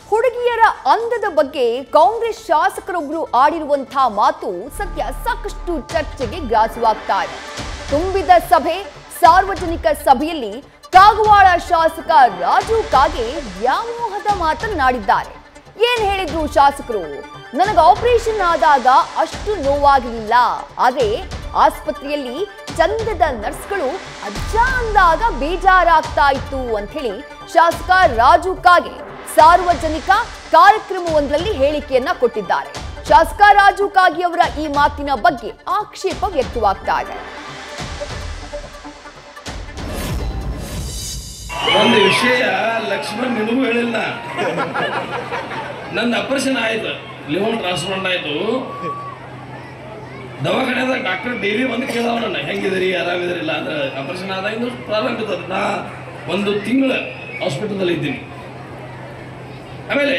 ಹುಡುಗಿಯರ ಅಂದದ ಬಗ್ಗೆ ಕಾಂಗ್ರೆಸ್ ಶಾಸಕರೊಬ್ಬರು ಆಡಿರುವಂತಹ ಮಾತು ಸದ್ಯ ಸಾಕಷ್ಟು ಚರ್ಚೆಗೆ ಗ್ರಾಸವಾಗ್ತಾ ಇದೆ ತುಂಬಿದ ಸಭೆ ಸಾರ್ವಜನಿಕ ಸಭೆಯಲ್ಲಿ ಕಾಗವಾಡ ಶಾಸಕ ರಾಜು ಕಾಗೆ ವ್ಯಾಮೋಹದ ಮಾತನ್ನಾಡಿದ್ದಾರೆ ಏನ್ ಹೇಳಿದ್ರು ಶಾಸಕರು ನನಗೆ ಆಪರೇಷನ್ ಆದಾಗ ಅಷ್ಟು ನೋವಾಗಿರಲಿಲ್ಲ ಆದ್ರೆ ಆಸ್ಪತ್ರೆಯಲ್ಲಿ ಚಂದದ ನರ್ಸ್ಗಳು ಅಜ್ಜ ಅಂದಾಗ ಬೇಜಾರಾಗ್ತಾ ಇತ್ತು ಅಂತ ಹೇಳಿ ಶಾಸಕ ರಾಜು ಕಾಗೆ ಸಾರ್ವಜನಿಕ ಕಾರ್ಯಕ್ರಮವೊಂದರಲ್ಲಿ ಹೇಳಿಕೆಯನ್ನ ಕೊಟ್ಟಿದ್ದಾರೆ ಶಾಸಕ ರಾಜು ಕಾಗೆ ಅವರ ಈ ಮಾತಿನ ಬಗ್ಗೆ ಆಕ್ಷೇಪ ವ್ಯಕ್ತವಾಗ್ತಾ ಇದೆ ಒಂದು ವಿಷಯ ಲಕ್ಷ್ಮಣ್ ನಿನಗೂ ಹೇಳಿಲ್ಲ ನನ್ನ ಆಪರೇಷನ್ ಆಯ್ತು ಲಿವರ್ ಟ್ರಾನ್ಸ್ಪ್ಲಾಂಟ್ ಆಯ್ತು ದವಾಖಾನೆದಾಗ ಡಾಕ್ಟರ್ ಡೈಲಿ ಬಂದು ಕೇಳವ ನನ್ನ ಹೆಂಗಿದಿರಿ ಆರಾಮಿದಿರಿಲ್ಲ ಅಂದ್ರೆ ಆಪರೇಷನ್ ಆದಾಗ ಪ್ರಾರಂಭ ಇರ್ತದೆ ನಾ ಒಂದು ತಿಂಗಳ ಹಾಸ್ಪಿಟಲ್ದಲ್ಲಿ ಇದ್ದೀನಿ ಆಮೇಲೆ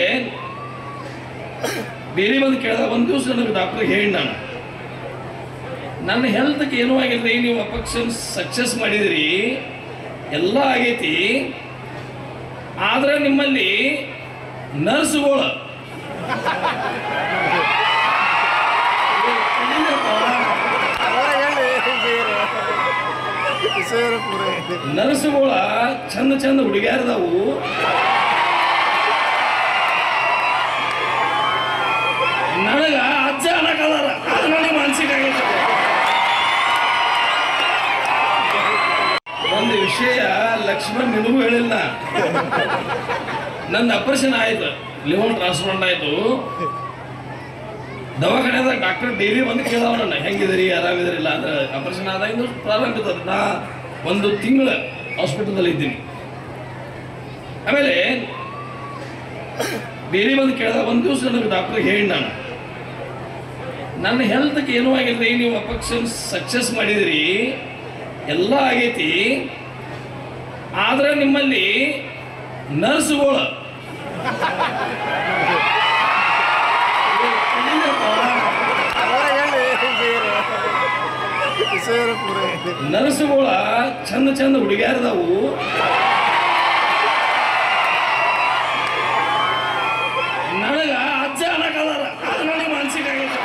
ಡೈಲಿ ಬಂದು ಕೇಳಿದಾಗ ಒಂದು ದಿವಸ ನನಗೆ ಡಾಕ್ಟರ್ ಹೇಳಿ ನಾನು ನನ್ನ ಹೆಲ್ತ್ಗೆ ಏನೂ ಆಗಿಲ್ರಿ ನೀವು ಅಪಕ್ಷನ್ ಸಕ್ಸಸ್ ಮಾಡಿದಿರಿ ಎಲ್ಲ ಆಗೈತಿ ಆದ್ರೆ ನಿಮ್ಮಲ್ಲಿ ನರ್ಸ್ಗಳು ನರ್ಸ್ಗಳ ಚಂದ ಚಂದ ಹುಡುಗ್ಯಾರದಾವು ನನಗ ಅಜ್ಜ ಅನ್ನಕದಾರ ಅದು ನೋಡಿ ಮಾನಸಿಕ ಆಗೈತೆ ಒಂದು ವಿಷಯ ಲಕ್ಷ್ಮಣ್ ನಿನಗೂ ಹೇಳಿಲ್ಲ ನನ್ನ ಆಪರೇಷನ್ ಆಯ್ತು ಲಿವರ್ ಟ್ರಾನ್ಸ್ಪ್ಲಾಂಟ್ ಆಯ್ತು ದವಾಖಾನೆದಾಗ ಡಾಕ್ಟರ್ ಡೈಲಿ ಬಂದು ಕೇಳವ ನನ್ನ ಹೆಂಗಿದಿರಿ ಆರಾಮಿದಿರಿಲ್ಲ ಅಂದ್ರೆ ಆಪರೇಷನ್ ಆದಾಗ ಪ್ರಾರಂಭ ಇರ್ತದೆ ನಾ ಒಂದು ತಿಂಗಳ ಹಾಸ್ಪಿಟಲ್ದಲ್ಲಿ ಇದ್ದೀನಿ ಆಮೇಲೆ ಡೈಲಿ ಬಂದು ಕೇಳಿದಾಗ ಒಂದು ದಿವಸ ನನಗೆ ಡಾಕ್ಟರ್ ಹೇಳಿ ನಾನು ನನ್ನ ಹೆಲ್ತ್ಗೆ ಏನೂ ಆಗಿಲ್ರಿ ನೀವು ಅಪಕ್ಷನ್ ಸಕ್ಸಸ್ ಮಾಡಿದಿರಿ ಎಲ್ಲ ಆಗೈತಿ ಆದ್ರೆ ನಿಮ್ಮಲ್ಲಿ ನರ್ಸ್ಗಳು ನರ್ಸ್ಗಳ ಚಂದ ಚಂದ ಹುಡುಗ್ಯಾರದಾವು ನನಗ ಅಜ್ಜ ಅನ್ನಕದಾರ ಅದು ನೋಡಿ ಮಾನಸಿಕ ಆಗೈತೆ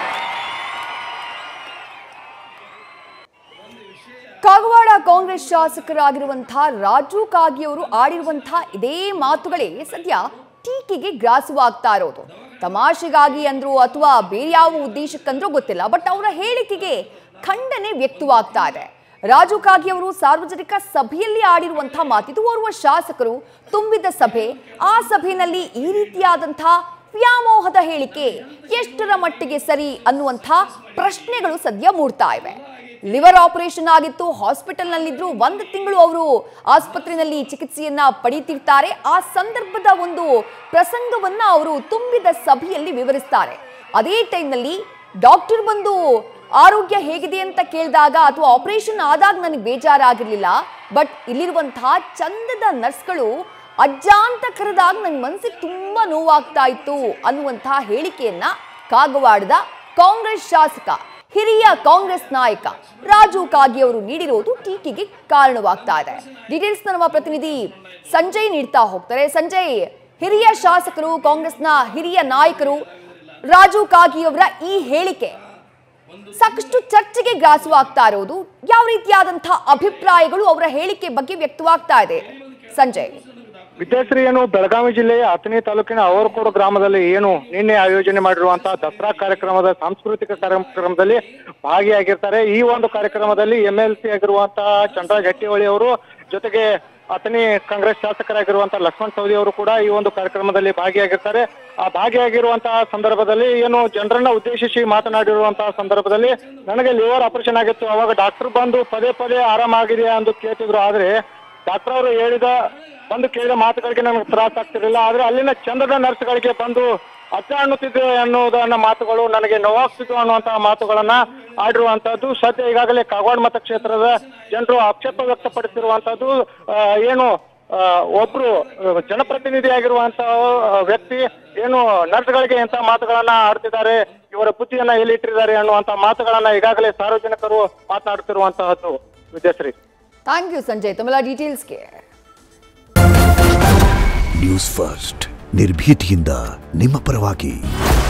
ಕಾಗವಾಡ ಕಾಂಗ್ರೆಸ್ ಶಾಸಕರಾಗಿರುವಂತಹ ರಾಜು ಕಾಗಿ ಅವರು ಆಡಿರುವಂತಹ ಇದೇ ಮಾತುಗಳೇ ಸದ್ಯ ಟೀಕೆಗೆ ಗ್ರಾಸವಾಗ್ತಾ ಇರೋದು ತಮಾಷೆಗಾಗಿ ಅಂದ್ರು ಅಥವಾ ಬೇರೆ ಯಾವ ಉದ್ದೇಶಕ್ಕಂದ್ರೂ ಗೊತ್ತಿಲ್ಲ ಬಟ್ ಅವರ ಹೇಳಿಕೆಗೆ ಖಂಡನೆ ವ್ಯಕ್ತವಾಗ್ತಾ ಇದೆ ರಾಜು ಕಾಗಿ ಅವರು ಸಾರ್ವಜನಿಕ ಸಭೆಯಲ್ಲಿ ಆಡಿರುವಂತಹ ಮಾತಿದು ಓರ್ವ ಶಾಸಕರು ತುಂಬಿದ ಸಭೆ ಆ ಸಭೆಯಲ್ಲಿ ಈ ರೀತಿಯಾದಂತಹ ವ್ಯಾಮೋಹದ ಹೇಳಿಕೆ ಎಷ್ಟರ ಮಟ್ಟಿಗೆ ಸರಿ ಅನ್ನುವಂಥ ಪ್ರಶ್ನೆಗಳು ಸದ್ಯ ಮೂಡ್ತಾ ಇವೆ ಲಿವರ್ ಆಪರೇಷನ್ ಆಗಿತ್ತು ಹಾಸ್ಪಿಟಲ್ನಲ್ಲಿದ್ರು ಒಂದು ತಿಂಗಳು ಅವರು ಆಸ್ಪತ್ರೆಯಲ್ಲಿ ಚಿಕಿತ್ಸೆಯನ್ನ ಪಡೀತಿರ್ತಾರೆ ಆ ಸಂದರ್ಭದ ಒಂದು ಪ್ರಸಂಗವನ್ನ ಅವರು ತುಂಬಿದ ಸಭೆಯಲ್ಲಿ ವಿವರಿಸ್ತಾರೆ ಅದೇ ಟೈಮ್ನಲ್ಲಿ ಡಾಕ್ಟರ್ ಬಂದು ಆರೋಗ್ಯ ಹೇಗಿದೆ ಅಂತ ಕೇಳಿದಾಗ ಅಥವಾ ಆಪರೇಷನ್ ಆದಾಗ ನನಗೆ ಬೇಜಾರಾಗಿರ್ಲಿಲ್ಲ ಬಟ್ ಇಲ್ಲಿರುವಂತಹ ಚಂದದ ನರ್ಸ್ಗಳು ಅಜ್ಜ ಅಂತ ಕರೆದಾಗ ನನ್ನ ಮನಸ್ಸಿಗೆ ತುಂಬಾ ನೋವಾಗ್ತಾ ಇತ್ತು ಅನ್ನುವಂತಹ ಹೇಳಿಕೆಯನ್ನ ಕಾಗವಾಡದ ಕಾಂಗ್ರೆಸ್ ಶಾಸಕ ಹಿರಿಯ ಕಾಂಗ್ರೆಸ್ ನಾಯಕ ರಾಜು ಕಾಗಿ ಅವರು ನೀಡಿರೋದು ಟೀಕೆಗೆ ಕಾರಣವಾಗ್ತಾ ಇದೆ ಡೀಟೇಲ್ಸ್ ನಮ್ಮ ಪ್ರತಿನಿಧಿ ಸಂಜಯ್ ನೀಡ್ತಾ ಹೋಗ್ತಾರೆ ಸಂಜಯ್ ಹಿರಿಯ ಶಾಸಕರು ಕಾಂಗ್ರೆಸ್ನ ಹಿರಿಯ ನಾಯಕರು ರಾಜು ಕಾಗಿ ಅವರ ಈ ಹೇಳಿಕೆ ಸಾಕಷ್ಟು ಚರ್ಚೆಗೆ ಗ್ರಾಸವಾಗ್ತಾ ಇರೋದು ಯಾವ ರೀತಿಯಾದಂತಹ ಅಭಿಪ್ರಾಯಗಳು ಅವರ ಹೇಳಿಕೆ ಬಗ್ಗೆ ವ್ಯಕ್ತವಾಗ್ತಾ ಇದೆ ಸಂಜಯ್ ವಿದ್ಯಾಶ್ರೀ ಏನು ಬೆಳಗಾವಿ ಜಿಲ್ಲೆಯ ಹತ್ತನೇ ತಾಲೂಕಿನ ಅವರಕೋಡು ಗ್ರಾಮದಲ್ಲಿ ಏನು ನಿನ್ನೆ ಆಯೋಜನೆ ಮಾಡಿರುವಂತಹ ದಸರಾ ಕಾರ್ಯಕ್ರಮದ ಸಾಂಸ್ಕೃತಿಕ ಕಾರ್ಯಕ್ರಮದಲ್ಲಿ ಭಾಗಿಯಾಗಿರ್ತಾರೆ ಈ ಒಂದು ಕಾರ್ಯಕ್ರಮದಲ್ಲಿ ಎಂ ಎಲ್ ಸಿ ಆಗಿರುವಂತಹ ಚಂದ್ರರಾಜ್ ಹಟ್ಟಿಹೊಳಿ ಅವರು ಜೊತೆಗೆ ಅಥಣಿ ಕಾಂಗ್ರೆಸ್ ಶಾಸಕರಾಗಿರುವಂತಹ ಲಕ್ಷ್ಮಣ್ ಸವದಿ ಅವರು ಕೂಡ ಈ ಒಂದು ಕಾರ್ಯಕ್ರಮದಲ್ಲಿ ಭಾಗಿಯಾಗಿರ್ತಾರೆ ಆ ಭಾಗಿಯಾಗಿರುವಂತಹ ಸಂದರ್ಭದಲ್ಲಿ ಏನು ಜನರನ್ನ ಉದ್ದೇಶಿಸಿ ಮಾತನಾಡಿರುವಂತಹ ಸಂದರ್ಭದಲ್ಲಿ ನನಗೆ ಲಿವರ್ ಆಪರೇಷನ್ ಆಗಿತ್ತು ಅವಾಗ ಡಾಕ್ಟರ್ ಬಂದು ಪದೇ ಪದೇ ಆರಾಮಾಗಿದೆ ಎಂದು ಕೇಳ್ತಿದ್ರು ಆದ್ರೆ ಡಾಕ್ಟರ್ ಅವರು ಹೇಳಿದ ಬಂದು ಕೇಳಿದ ಮಾತುಗಳಿಗೆ ನಮಗೆ ತ್ರಾಸ ಆಗ್ತಿರ್ಲಿಲ್ಲ ಆದ್ರೆ ಅಲ್ಲಿನ ಚಂದದ ನರ್ಸ್ಗಳಿಗೆ ಬಂದು ಅಜ್ಜ ಅನ್ನುತ್ತಿದ್ದೆ ಅನ್ನುವುದನ್ನ ಮಾತುಗಳು ನನಗೆ ನೋವಾಗ್ತಿದ್ವು ಅನ್ನುವಂತಹ ಮಾತುಗಳನ್ನ ಆಡಿರುವಂತಹದ್ದು ಸದ್ಯ ಈಗಾಗಲೇ ಕಾಗವಾಡ ಮತಕ್ಷೇತ್ರದ ಜನರು ಆಕ್ಷೇಪ ವ್ಯಕ್ತಪಡಿಸಿರುವಂತಹದ್ದು ಆ, ಏನು ಆ, ಒಬ್ರು ಆ, ಜನಪ್ರತಿನಿಧಿಯಾಗಿರುವಂತಹ ಆ, ವ್ಯಕ್ತಿ ಏನು ನರ್ಸ್ಗಳಿಗೆ ಎಂತ ಮಾತುಗಳನ್ನ ಆಡ್ತಿದ್ದಾರೆ ಇವರ ಬುದ್ಧಿಯನ್ನ ಎಲ್ಲಿಟ್ಟಿದ್ದಾರೆ ಅನ್ನುವಂತ ಮಾತುಗಳನ್ನ ಈಗಾಗಲೇ ಸಾರ್ವಜನಿಕರು ಮಾತನಾಡುತ್ತಿರುವಂತಹದ್ದು ವಿದ್ಯಾಶ್ರೀ ಥ್ಯಾಂಕ್ ಯು ಸಂಜಯ್ ತಮ್ಮೆಲ್ಲ ಡೀಟೇಲ್ಸ್ಗೆ ನ್ಯೂಸ್ ಫಸ್ಟ್ ನಿರ್ಭೀತಿಯಿಂದ ನಿಮ್ಮ ಪರವಾಗಿ